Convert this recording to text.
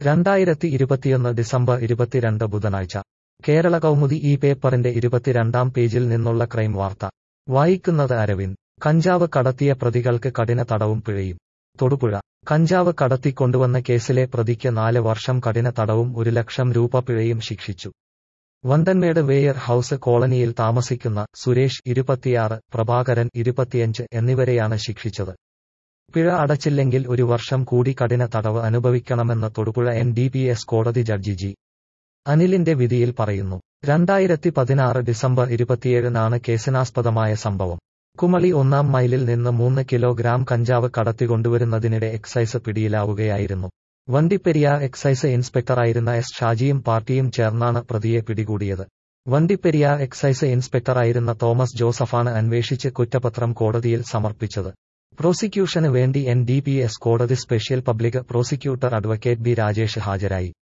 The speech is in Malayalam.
രണ്ടായിരത്തി ഇരുപത്തിയൊന്ന് ഡിസംബർ ഇരുപത്തിരണ്ട് ബുധനാഴ്ച കേരള കൗമുദി ഈ പേപ്പറിന്റെ ഇരുപത്തിരണ്ടാം പേജിൽ നിന്നുള്ള ക്രൈം വാർത്ത വായിക്കുന്നത് അരവിന്ദ് കഞ്ചാവ് കടത്തിയ പ്രതികൾക്ക് കഠിന തടവും പിഴയും തൊടുപുഴ കഞ്ചാവ് കടത്തിക്കൊണ്ടുവന്ന കേസിലെ പ്രതിക്ക് നാല് വർഷം കഠിന തടവും ഒരു ലക്ഷം രൂപ പിഴയും ശിക്ഷിച്ചു വണ്ടൻമേട് വേയർ ഹൌസ് കോളനിയിൽ താമസിക്കുന്ന സുരേഷ് ഇരുപത്തിയാറ് പ്രഭാകരൻ ഇരുപത്തിയഞ്ച് എന്നിവരെയാണ് ശിക്ഷിച്ചത് പിഴ അടച്ചില്ലെങ്കിൽ ഒരു വർഷം കൂടി കഠിന തടവ് അനുഭവിക്കണമെന്ന് Thodupuzha N D P S കോടതി ജഡ്ജി ജി അനിലിന്റെ വിധിയിൽ പറയുന്നു രണ്ടായിരത്തി പതിനാറ് ഡിസംബർ ഇരുപത്തിയേഴിനാണ് കേസിനാസ്പദമായ സംഭവം കുമളി ഒന്നാം മൈലിൽ നിന്ന് മൂന്ന് കിലോഗ്രാം കഞ്ചാവ് കടത്തിക്കൊണ്ടുവരുന്നതിനിടെ എക്സൈസ് പിടിയിലാവുകയായിരുന്നു വണ്ടിപ്പെരിയാർ എക്സൈസ് ഇൻസ്പെക്ടറായിരുന്ന എസ് ഷാജിയും പാർട്ടിയും ചേർന്നാണ് പ്രതിയെ പിടികൂടിയത് വണ്ടിപ്പെരിയാർ എക്സൈസ് ഇൻസ്പെക്ടറായിരുന്ന തോമസ് ജോസഫാണ് അന്വേഷിച്ച് കുറ്റപത്രം കോടതിയിൽ സമർപ്പിച്ചത് പ്രോസിക്യൂഷന് വേണ്ടി എൻ ഡി പി എസ് കോടതി special public prosecutor advocate B Rajesh ഹാജരായി